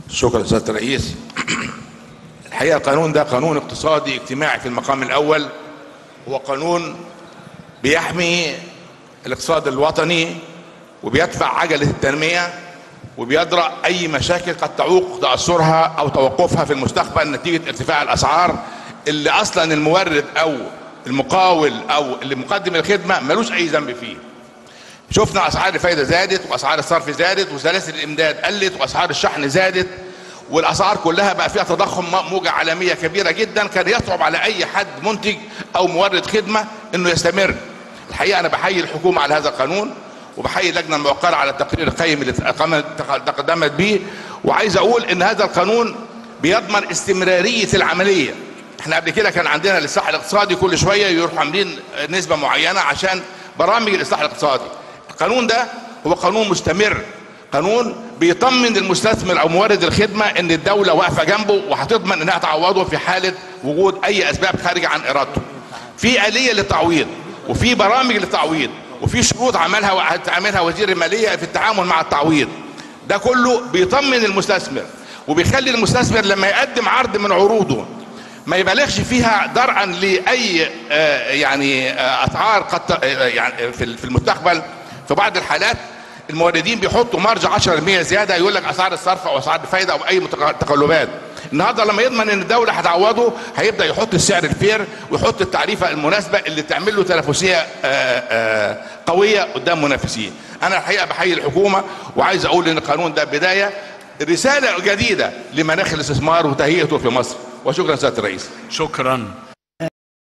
شكرا سياده الرئيس الحقيقه القانون ده قانون اقتصادي اجتماعي في المقام الاول هو قانون بيحمي الاقتصاد الوطني وبيدفع عجله التنميه وبيدرأ اي مشاكل قد تعوق تاثرها او توقفها في المستقبل نتيجه ارتفاع الاسعار اللي اصلا المورد او المقاول او اللي مقدم الخدمه ملوش اي ذنب فيه شفنا اسعار الفايده زادت واسعار الصرف زادت وسلاسل الامداد قلت واسعار الشحن زادت والاسعار كلها بقى فيها تضخم موجه عالميه كبيره جدا كان يصعب على اي حد منتج او مورد خدمه انه يستمر الحقيقه انا بحيي الحكومه على هذا القانون وبحيي اللجنه الموقره على التقرير القيم اللي تقدمت به وعايز اقول ان هذا القانون بيضمن استمراريه العمليه احنا قبل كده كان عندنا الاصلاح الاقتصادي كل شويه يروحوا عاملين نسبه معينه عشان برامج الاصلاح الاقتصادي القانون ده هو قانون مستمر قانون بيطمن المستثمر او مورد الخدمه ان الدوله واقفه جنبه وهتضمن انها تعوضه في حاله وجود اي اسباب خارجه عن ارادته في اليه للتعويض وفي برامج للتعويض وفي شروط عملها هتعملها وزير الماليه في التعامل مع التعويض ده كله بيطمن المستثمر وبيخلي المستثمر لما يقدم عرض من عروضه ما يبالغش فيها درءا لاي آه يعني آه اسعار قد آه يعني في المستقبل في بعض الحالات الموردين بيحطوا مارج 10% زياده يقول لك اسعار الصرف او اسعار الفايده او اي تقلبات النهارده لما يضمن ان الدوله هتعوضه هيبدا يحط السعر الفير ويحط التعريفه المناسبه اللي تعمل له تنافسيه قويه قدام منافسيه انا الحقيقه بحيي الحكومه وعايز اقول ان القانون ده بدايه رساله جديده لمناخ الاستثمار وتهيئته في مصر وشكرا سياده الرئيس شكرا